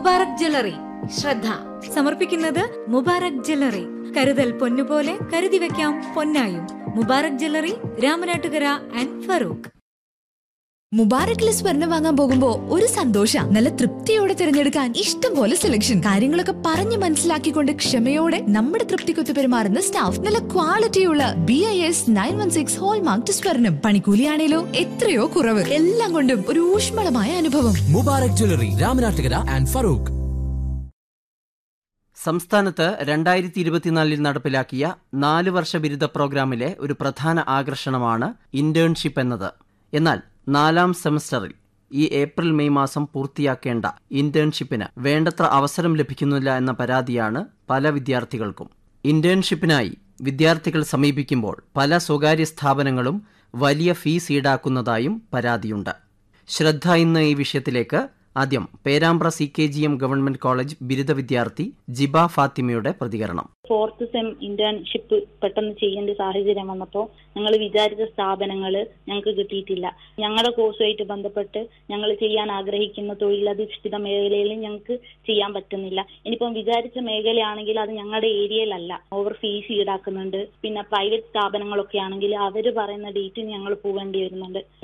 Mubarak jewellery ശ്രദ്ധ സമർപ്പിക്കുന്നത് Mubarak jewellery കരുതൽ പൊന്നുപോലെ കരുതി വെക്കാം പൊന്നായും മുബാറക് ജ്വല്ലറി രാമനാട്ടുകര ആൻഡ് ഫറൂഖ് മുബാറക്കിലെ സ്വർണം വാങ്ങാൻ പോകുമ്പോ ഒരു സന്തോഷ നല്ല തൃപ്തിയോടെ തിരഞ്ഞെടുക്കാൻ ഇഷ്ടം പോലെ സെലക്ഷൻ കാര്യങ്ങളൊക്കെ പറഞ്ഞ് മനസ്സിലാക്കിക്കൊണ്ട് ക്ഷമയോടെ നമ്മുടെ തൃപ്തിക്കൊത്ത് പെരുമാറുന്ന സ്റ്റാഫ് നല്ല ക്വാളിറ്റിയുള്ള B I S nine one six hallmark സ്വർണം പണിക്കൂലിയാണേലോ എത്രയോ കുറവ് എല്ലാം കൊണ്ടും ഒരു ഊഷ്മളമായ അനുഭവം മുബാറക് ജ്വല്ലറി രാമനാട്ടുകര ആൻഡ് ഫറൂഖ് സംസ്ഥാനത്ത് രണ്ടായിരത്തി ഇരുപത്തിനാലിൽ നടപ്പിലാക്കിയ നാല് വർഷ ബിരുദ പ്രോഗ്രാമിലെ ഒരു പ്രധാന ആകർഷണമാണ് ഇന്റേൺഷിപ്പ് എന്നത് എന്നാൽ നാലാം സെമസ്റ്ററിൽ ഈ ഏപ്രിൽ മെയ് മാസം പൂർത്തിയാക്കേണ്ട ഇന്റേൺഷിപ്പിന് വേണ്ടത്ര അവസരം ലഭിക്കുന്നില്ല എന്ന പരാതിയാണ് പല വിദ്യാർത്ഥികൾക്കും ഇന്റേൺഷിപ്പിനായി വിദ്യാർത്ഥികൾ സമീപിക്കുമ്പോൾ പല സ്വകാര്യ സ്ഥാപനങ്ങളും വലിയ ഫീസ് ഈടാക്കുന്നതായും പരാതിയുണ്ട് ശ്രദ്ധ ഇന്ന് ഈ വിഷയത്തിലേക്ക് ആദ്യം Perambra C K G M government college ബിരുദ വിദ്യാർത്ഥി ജിബ ഫാത്തിമയുടെ പ്രതികരണം ഫോർത്ത് സെം ഇന്റേൺഷിപ്പ് പെട്ടെന്ന് ചെയ്യേണ്ട സാഹചര്യം വന്നപ്പോൾ ഞങ്ങൾ വിചാരിച്ച സ്ഥാപനങ്ങൾ ഞങ്ങൾക്ക് കിട്ടിയിട്ടില്ല ഞങ്ങളുടെ കോഴ്സുമായിട്ട് ബന്ധപ്പെട്ട് ഞങ്ങൾ ചെയ്യാൻ ആഗ്രഹിക്കുന്ന തൊഴിലധിഷ്ഠിത മേഖലയിൽ ഞങ്ങൾക്ക് ചെയ്യാൻ പറ്റുന്നില്ല ഇനിയിപ്പം വിചാരിച്ച മേഖലയാണെങ്കിൽ അത് ഞങ്ങളുടെ ഏരിയയിലല്ല ഓവർ ഫീസ് ഈടാക്കുന്നുണ്ട് പിന്നെ പ്രൈവറ്റ് സ്ഥാപനങ്ങളൊക്കെ ആണെങ്കിൽ അവർ പറയുന്ന ഡേറ്റിന് ഞങ്ങൾ പോവേണ്ടി വരുന്നുണ്ട്